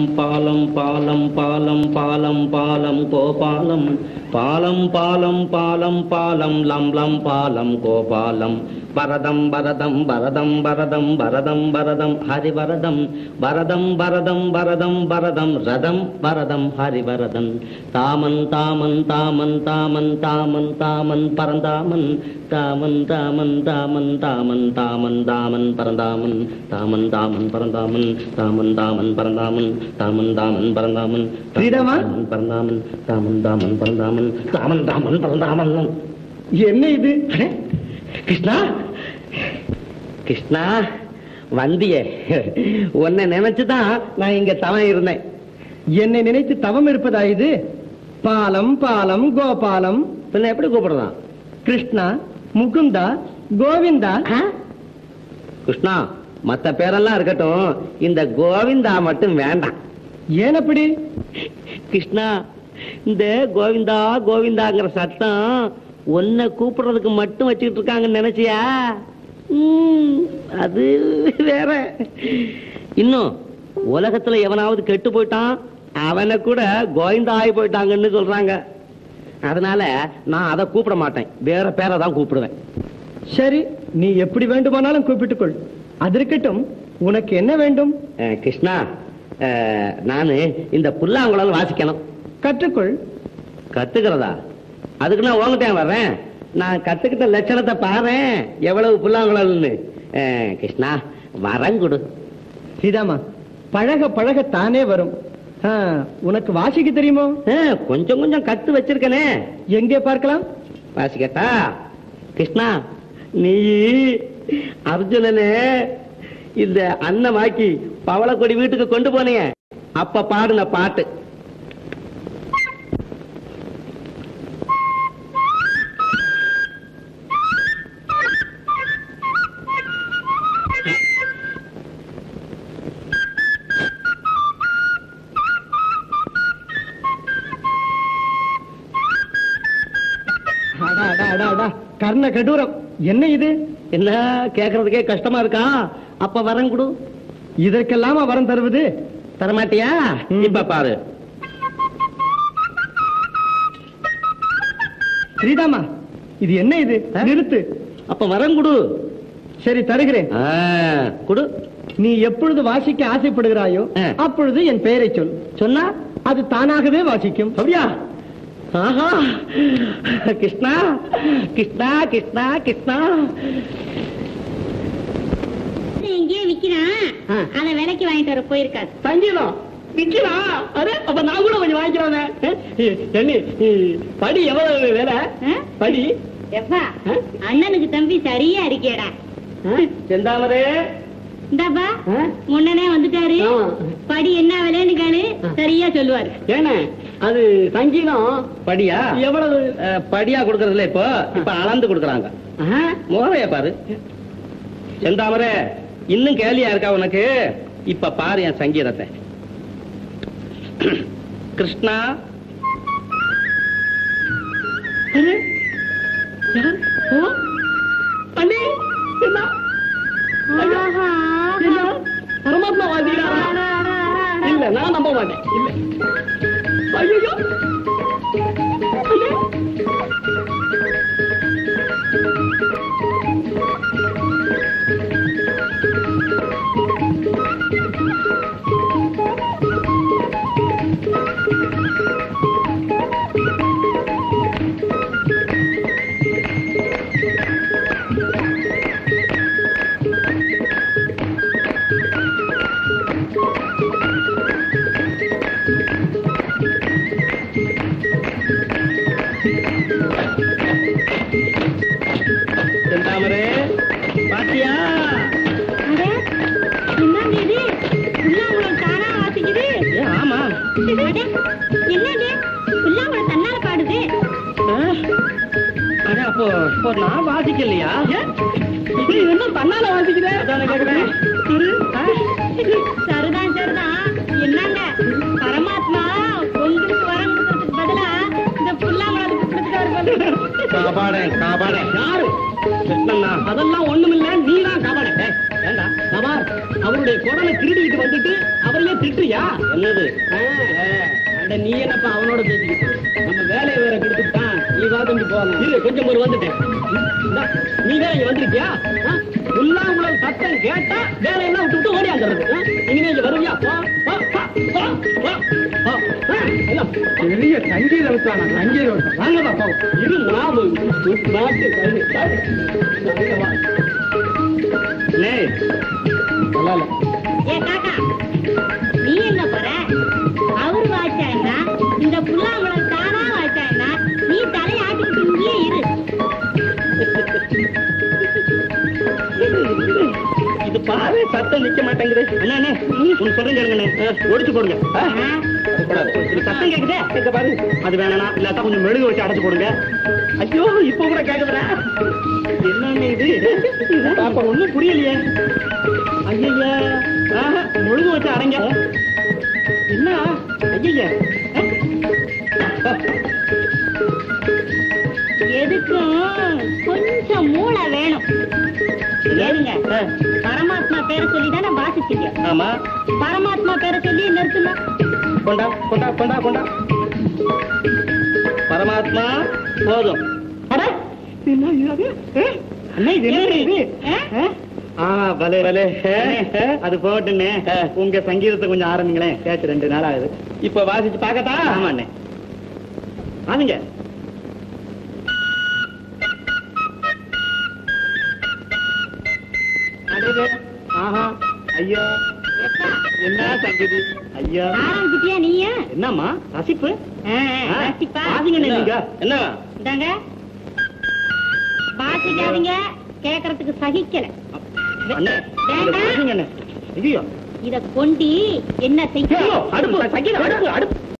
பாலம் பாலம் பாலம் பாலம் பாலம் பாலம் கோபாலம் பாலம் பாலம் பாலம் பாலம் லம் லம் பாலம் கோபாலம் பரதம் பரதம் பரதம் பரதம் பரதம் பரதம் ஹரிவரதம் பரதம் பரதம் பரதம் பரதம் ரதம் பரதம் ஹரிவரதன் தாமன் தாமன் தாமன் தாமன் தாமன் தாமன் பரந்தாமன் தாமன் தாமன் தாமன் தாமன் தாமன் தாமன் பரந்தாமன் தாமன் தாமன் பரந்தாமன் தாமன் தாமன் பரந்தாமன் தாமன் தாமன் பரந்தாமன் ஸ்ரீராமா? தாமன் பரந்தாமன் தாமன் தாமன் பரந்தாமன் தாமன் தாமன் பரந்தாமன் என்ன இது அடே, கிருஷ்ணா கிருஷ்ணா வந்தியே உன்னை நினைச்சுதான் நான் இங்க தவம் இருந்தேன் என்னை நினைத்து தவம் இருப்பதா இது பாலம் பாலம் கோபாலம் பின்ன எப்படி கூப்பிடுறான் கிருஷ்ணா முகுந்தா கோவிந்தா கிருஷ்ணா மத்த பேரெல்லாம் இருக்கட்டும் இந்த கோவிந்தா மட்டும் வேண்டாம் ஏன் அப்படி கிருஷ்ணா இந்த கோவிந்தா கோவிந்தாங்கிற சத்தம் உன்னை கூப்பிடுறதுக்கு மட்டும் வச்சுக்கிட்டு இருக்காங்கன்னு நினைச்சியா ம், அது வேற இன்னும் உலகத்துல எவனாவது கெட்டு போயிட்டான் அவனை கூட கோவிந்தா ஆகி போயிட்டாங்கன்னு சொல்றாங்க அதனால நான் அதை கூப்பிட மாட்டேன் வேற பேரை தான் கூப்பிடுவேன் சரி நீ எப்படி வேண்டுமானாலும் கூப்பிட்டுக் கொள் அது இருக்கட்டும் உனக்கு என்ன வேண்டும் அஹ், கிருஷ்ணா அஹ், நானு இந்த புல்லாங்குழல் வாசிக்கணும் கற்றுக்கொள் கத்துக்கிறதா அதுக்கு நான் உங்ககிட்ட வர்றேன் நான் கத்துக்கிட்ட லட்சணத்தை பாரேன் எவ்வளவு புல்லாங்குழல்னு அஹ், கிருஷ்ணா வரம் கொடு சீதாமா பழக பழக தானே வரும் ஆ, உனக்கு வாசிக்க தெரியுமோ அஹ், கொஞ்சம் கொஞ்சம் கத்து வச்சிருக்கனே எங்கே பார்க்கலாம் வாசிக்கட்டா கிருஷ்ணா நீ அர்ஜுனனே இந்த அன்னமாக்கி பவளக்கொடி வீட்டுக்கு கொண்டு போனீங்க அப்ப பாடுன பாட்டு அடா, அடா, அடா, அடா. கர்ண கடூரம் என்ன இது என்ன கேக்குறதுக்கே கஷ்டமா இருக்கா அப்ப வரம் கொடு இதற்கெல்லாமா வரம் தருவது தரமாட்டியா ம். இப்ப பாரு ஸ்ரீதாமா இது என்ன இது ஆ? நிறுத்து அப்ப வரம் கொடு சரி தருகிறேன் ஆ, கொடு நீ எப்பொழுது வாசிக்க ஆசைப்படுகிறாயோ ஆ. அப்பொழுது என் பெயரை சொல் சொன்னா அது தானாகவே வாசிக்கும் அப்படியா ஆஹா கிருஷ்ணா கிருஷ்ணா கிருஷ்ணா கிருஷ்ணா எங்கேயோ விக்கிறான் ஆ. அத விலைக்கு வாங்கிட்டு வர போயிருக்காரு சங்கீதம் விக்கிறா அரே அப்ப நான் கூட கொஞ்சம் வாங்கிக்கிறோமே என்ன படி எவ்வளவு வேலை ஆ? படி எப்பா ஆ? அண்ணனுக்கு தம்பி சரியா இருக்கேடா செந்தாமரே இந்தாப்பா ஆ? முன்னனே வந்துட்டாரு ஆமா. படி என்ன விலைன்னு கேளு ஆ. சரியா சொல்லுவாரு ஏனே அது சங்கீதம் படியா எவ்வளவு படியா கொடுக்கறதுல இப்போ இப்ப அளந்து கொடுக்கறாங்க முகரைய பாரு செந்தாமரே இன்னும் கேலியா இருக்கா உனக்கு இப்ப பாரு என் சங்கீதத்தை கிருஷ்ணா அண்ணே, யார்? ஓ, அண்ணே, என்ன? ஐயோ, ஆஹா. என்ன? பரமாத்மா வாதியா இல்ல நான் நம்ப மாட்டேன் இல்ல ஐயோ ஐயோ செந்தாமரே பாத்தியா அட, என்னங்க இது புல்லாங்குழல் தானா வாசிக்குது ஏ, ஆமா அட, என்னது புல்லாங்குழல் தன்னால பாடுது ஆ? அட அப்போ இப்போ நான் வாசிக்கலையா நீ இன்னும் தன்னால வாசிக்கிறேன் அதானே கேக்குறேன் இரு. ஆ? சரிதான் சரிதான் என்னங்க பரமாத்மா உங்களுக்கு வரம் கொடுக்கறதுக்கு பதிலா இந்த புல்லாங்குழலுக்கு கொடுத்துட்டாரு காபாடேன் காபாடேன் யாரு கிருஷ்ணண்ணா அதெல்லாம் ஒண்ணுமில்ல நீ தான் காபாடேன் ஏண்டா காபார் அவருடைய குடலை திருடிட்டு வந்துட்டு அவரையே திட்டுறியா என்னது ஆ, அட நீ என்னப்பா அவனோட பேசிக்கிட்டு நம்ம வேலையை வேற கெடுத்துட்டான் நீ வா தம்பி போகலாம் இரு கொஞ்சம் ஒரு வந்துட்டேன் இந்தா, நீ வேற இங்க வந்திருக்கியா ஆ? புல்லாங்குழல் சத்தம் கேட்டா வேலையெல்லாம் விட்டு விட்டு ஓடியாந்துறது இனிமே இங்க வருவியா போ, போ, போ, போ, போ, போ. ஆ, எல்லாம் போ. பெரிய சங்கீத வித்தானா சங்கீத வித்தான் வாங்கப்பா போ இரு நாம நாட்டு கல்வி வாங்க வா. அண்ணே, நல்லா இல்ல ஏ காக்கா நீ எங்க போற அவர் வாய்ச்சான்னா இந்த புல்லாங்குழல் தானா வாய்ச்சான்னா நீ தலையை ஆட்டிக்கிட்டு இங்கேயே இரு இது பாரு சத்தம் நிக்க மாட்டேங்குது அண்ணா அண்ணே ஒண்ணு சொல்றேன் கேளுங்கண்ணே ஒடிச்சு போடுங்க ஆ? கூடாது. இது சத்தம் கேக்குதே கேட்க பாரு அது வேணாம் இல்லாட்டா கொஞ்சம் மெழுகு வச்சு அடைச்சு போடுங்க ஐயோ இப்ப கூட கேக்குதுடா என்னன்னு இது பாப்பா ஒண்ணும் புரியலையே ஐயா மெழுகு வச்சு அடைங்க என்ன ஐயா எதுக்கும் கொஞ்சம் மூளை வேணும் ஏனுங்க பரமாத்மா பேரை சொல்லி தானே வாசிச்சீங்க ஆமா பரமாத்மா பேரை சொல்லி நிறுத்துங்க கொண்டா கொண்டா கொண்டா கொண்டா பரமாத்மா போதும் அட, என்ன இது அது? ஏ? அண்ணா, இது என்ன இது? ஆ? ஆ, பலே, பலே. அது போட்டுண்ணே உங்க சங்கீதத்தை கொஞ்சம் ஆரம்பிங்களேன் கேட்டு ரெண்டு நாள் ஆகுது இப்ப வாசிச்சு பாக்கட்டா ஆமாண்ணே வாங்க அடடே, ஆஹா ஐயா எப்பா, என்ன சங்கீதி ஐயா ஆரம்பிச்சிட்டியா நீயா என்னம்மா ரசிப்பு ஆ, ஆ, வாசிப்பா. வாசிங்கண்ணே நீங்க என்ன இந்தாங்க வாசிக்காதீங்க கேக்குறதுக்கு சகிக்கல அண்ணே இதை வேண்டாம். வாசிங்கண்ணே ஐயோ இத கொண்டி என்ன ஐயோ, செய்ய அடுப்பு சங்கீதம் அடுப்பு அடுப்பு